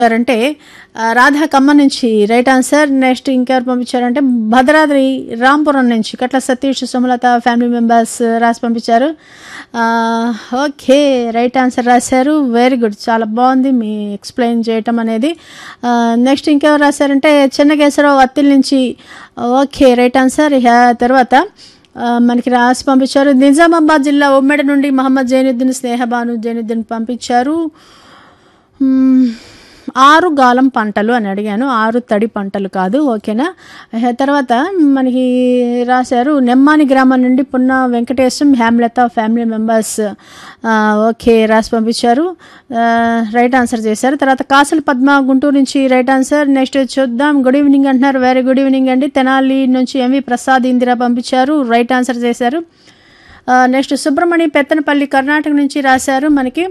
అంటే ఆ, రాధా ఖమ్మం నుంచి రైట్ ఆన్సర్ నెక్స్ట్ ఇంకెవరు పంపించారంటే భద్రాద్రి రాంపురం నుంచి కట్ల సతీష్ సుమలత ఫ్యామిలీ మెంబర్స్ రాసి పంపించారు ఆ, ఓకే రైట్ ఆన్సర్ రాశారు వెరీ గుడ్ చాలా బాగుంది మీ ఎక్స్ప్లెయిన్ చేయటం అనేది ఆ, నెక్స్ట్ ఇంకెవరు రాశారంటే చెన్నకేశ్వరరావు అత్తిల్ నుంచి ఓకే రైట్ ఆన్సర్ ఇహ తర్వాత ఆ, మనకి రాసి పంపించారు నిజామాబాద్ జిల్లా ఉమ్మడి నుండి మహమ్మద్ జైనుద్దీన్ స్నేహబాను జైనుద్దీన్ పంపించారు మ్మ్. ఆరు గాలం పంటలు అని అడిగాను ఆరు తడి పంటలు కాదు ఓకేనా ఆ తర్వాత మనకి రాశారు నెమ్మాని గ్రామం నుండి పున్న వెంకటేశం హ్యామ్లత ఫ్యామిలీ మెంబర్స్ ఆ, ఓకే రాసి పంపించారు ఆ, రైట్ ఆన్సర్ చేశారు తర్వాత కాసుల పద్మ గుంటూరు నుంచి రైట్ ఆన్సర్ నెక్స్ట్ చూద్దాం గుడ్ ఈవినింగ్ అంటున్నారు వెరీ గుడ్ ఈవినింగ్ అండి తెనాలి నుంచి ఎంవి ప్రసాద్ ఇందిరా పంపించారు రైట్ ఆన్సర్ చేశారు ఆ, నెక్స్ట్ సుబ్రహ్మణ్య పెత్తనపల్లి కర్ణాటక నుంచి రాశారు మనకి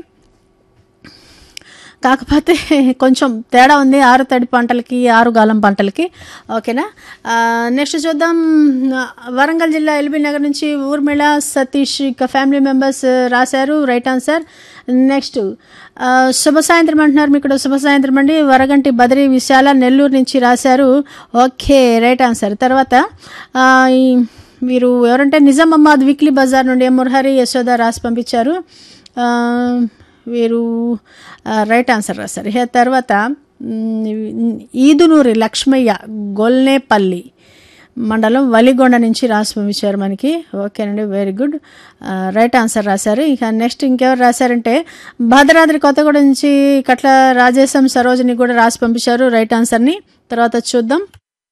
కాకపోతే కొంచెం తేడా ఉంది ఆరు తడి పంటలకి ఆరు గాలం పంటలకి ఓకేనా ఆ, నెక్స్ట్ చూద్దాం ఆ, వరంగల్ జిల్లా ఎల్బీ నగర్ నుంచి ఊర్మిళ సతీష్ ఇక ఫ్యామిలీ మెంబర్స్ రాశారు రైట్ ఆన్సర్ నెక్స్ట్ ఆ, శుభ సాయంత్రం అంటున్నారు మీకు శుభ సాయంత్రం అండి వరగంటి బదరి విశాల నెల్లూరు నుంచి రాశారు ఓకే రైట్ ఆన్సర్ తర్వాత ఆ, ఈ మీరు ఎవరంటే నిజామాబాద్ వీక్లీ బజార్ నుండి మురహరి యశోద రాసి పంపించారు ఆ, వీరు ఆ, రైట్ ఆన్సర్ రాశారు ఇక తర్వాత మ్, ఈదునూరి లక్ష్మయ్య గొల్నేపల్లి మండలం వలిగొండ నుంచి రాసి పంపించారు మనకి ఓకేనండి వెరీ గుడ్ ఆ, రైట్ ఆన్సర్ రాశారు ఇక నెక్స్ట్ ఇంకెవరు రాశారంటే భద్రాద్రి కొత్తగూడ నుంచి కట్ల రాజేశం సరోజిని కూడా రాసి పంపించారు రైట్ ఆన్సర్ని తర్వాత చూద్దాం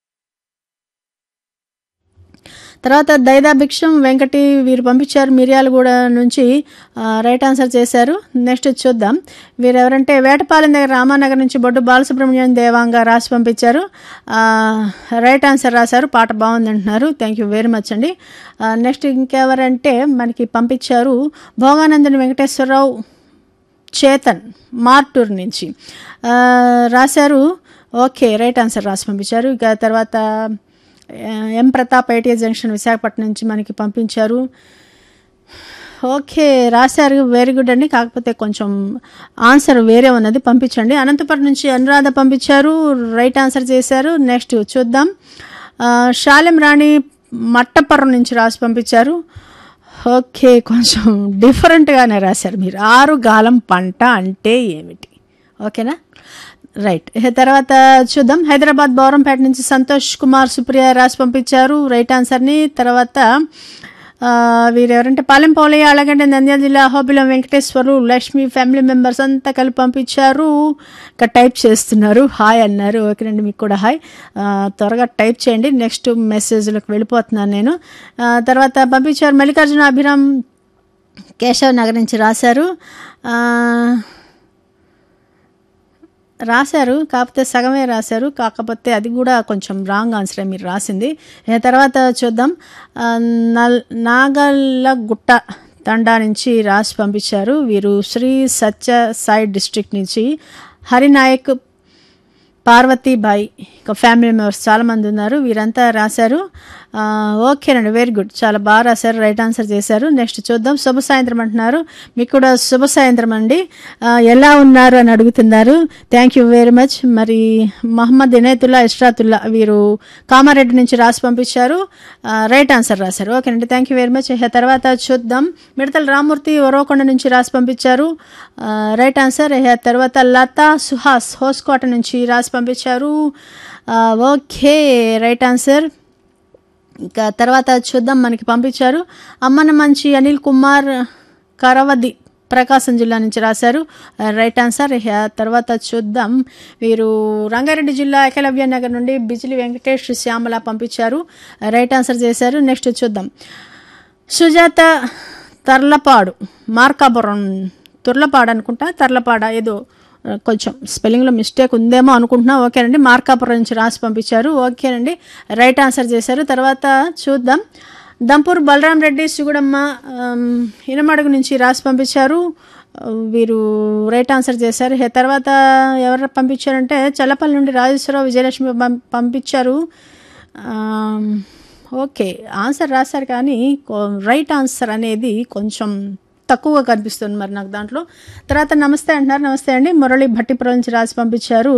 తర్వాత దైదా భిక్షం వెంకటి వీరు పంపించారు మిర్యాలగూడ నుంచి ఆ, రైట్ ఆన్సర్ చేశారు నెక్స్ట్ చూద్దాం వీరు ఎవరంటే వేటపాలెం దగ్గర రామానగర్ నుంచి బొడ్డు బాలసుబ్రహ్మణ్యం దేవాంగ రాసి పంపించారు ఆ, రైట్ ఆన్సర్ రాశారు పాట బాగుంది అంటున్నారు థ్యాంక్ యూ వెరీ మచ్ అండి ఆ, నెక్స్ట్ ఇంకెవరంటే మనకి పంపించారు భోగానందని వెంకటేశ్వరరావు చేతన్ మార్టూర్ నుంచి ఆ, రాశారు ఓకే రైట్ ఆన్సర్ రాసి పంపించారు ఇక తర్వాత ఆ, M Pratap ITI junction Visakhapatnam నుంచి మనకి పంపించారు ఓకే రాశారు వెరీ గుడ్ అండి కాకపోతే కొంచెం ఆన్సర్ వేరే ఉన్నది పంపించండి అనంతపురం నుంచి అనురాధ పంపించారు రైట్ ఆన్సర్ చేశారు నెక్స్ట్ చూద్దాం ఆ, శాలెం రాణి మట్టపురం నుంచి రాసి పంపించారు ఓకే కొంచెం డిఫరెంట్గానే రాశారు మీరు ఆరు గాలం పంట అంటే ఏమిటి ఓకేనా రైట్ ఇక తర్వాత చూద్దాం హైదరాబాద్ బౌరంపేట నుంచి సంతోష్ కుమార్ సుప్రియ రాసి పంపించారు రైట్ ఆన్సర్ని తర్వాత ఆ, వీరెవరంటే పాలెం పోలయ్య అలాగంటే నంద్యాల జిల్లా అహోబిలం వెంకటేశ్వరు లక్ష్మి ఫ్యామిలీ మెంబర్స్ అంతా కలిపి పంపించారు ఇంకా టైప్ చేస్తున్నారు హాయ్ అన్నారు ఓకేనండి మీకు కూడా హాయ్ ఆ, త్వరగా టైప్ చేయండి నెక్స్ట్ మెసేజ్లోకి వెళ్ళిపోతున్నాను నేను ఆ, తర్వాత పంపించారు మల్లికార్జున అభిరామ్ కేశవ్ నగర్ నుంచి రాశారు ఆ, రాశారు కాకపోతే సగమే రాశారు కాకపోతే అది కూడా కొంచెం రాంగ్ ఆన్సరే మీరు రాసింది ఏ తర్వాత చూద్దాం ఆ, నల్ నాగల్లగుట్ట తండా నుంచి రాసి పంపించారు వీరు శ్రీ సత్య సాయి డిస్ట్రిక్ట్ నుంచి హరినాయక్ పార్వతీబాయి ఒక ఫ్యామిలీ మెంబర్స్ చాలామంది ఉన్నారు వీరంతా రాశారు ఆ, ఓకేనండి వెరీ గుడ్ చాలా బాగా రాశారు రైట్ ఆన్సర్ చేశారు నెక్స్ట్ చూద్దాం శుభ సాయంత్రం అంటున్నారు మీకు కూడా శుభ సాయంత్రం అండి ఆ, ఎలా ఉన్నారు అని అడుగుతున్నారు థ్యాంక్ యూ వెరీ మచ్ మరి మహమ్మద్ ఇనేతుల్లా ఇష్రాతుల్లా వీరు కామారెడ్డి నుంచి రాసి పంపించారు ఆ, రైట్ ఆన్సర్ రాశారు ఓకేనండి థ్యాంక్ యూ వెరీ మచ్ ఇక తర్వాత చూద్దాం మిడతల రామూర్తి ఒరవకొండ నుంచి రాసి పంపించారు ఆ, రైట్ ఆన్సర్ ఇక తర్వాత లతా సుహాస్ హోస్కోట నుంచి రాసి పంపించారు ఆ, ఓకే రైట్ ఆన్సర్ ఇంకా తర్వాత చూద్దాం మనకి పంపించారు అమ్మన మంచి అనిల్ కుమార్ కరవది ప్రకాశం జిల్లా నుంచి రాశారు రైట్ ఆన్సర్ ఇక తర్వాత చూద్దాం వీరు రంగారెడ్డి జిల్లా ఏకలవ్య నగర్ నుండి బిజిలి వెంకటేష్ శ్యామల పంపించారు రైట్ ఆన్సర్ చేశారు నెక్స్ట్ చూద్దాం సుజాత తర్లపాడు మార్కాపురం తుర్లపాడు అనుకుంటా తర్లపాడ ఏదో ఆ, కొంచెం స్పెల్లింగ్లో మిస్టేక్ ఉందేమో అనుకుంటున్నా ఓకేనండి మార్కాపురం నుంచి రాసి పంపించారు ఓకేనండి రైట్ ఆన్సర్ చేశారు తర్వాత చూద్దాం దంపూర్ బలరాం రెడ్డి సుగుడమ్మ ఆమ్, ఇనమడుగు నుంచి రాసి పంపించారు ఆ, వీరు రైట్ ఆన్సర్ చేశారు ఇక తర్వాత ఎవరు పంపించారంటే చల్లపల్లి నుండి రాజేశ్వరరావు విజయలక్ష్మి పం- పంపించారు ఆమ్, ఓకే ఆన్సర్ రాశారు కానీ కో- రైట్ ఆన్సర్ అనేది కొంచెం తక్కువగా కనిపిస్తుంది మరి నాకు దాంట్లో తర్వాత నమస్తే అంటున్నారు నమస్తే అండి మురళి భట్టిపురం నుంచి రాసి పంపించారు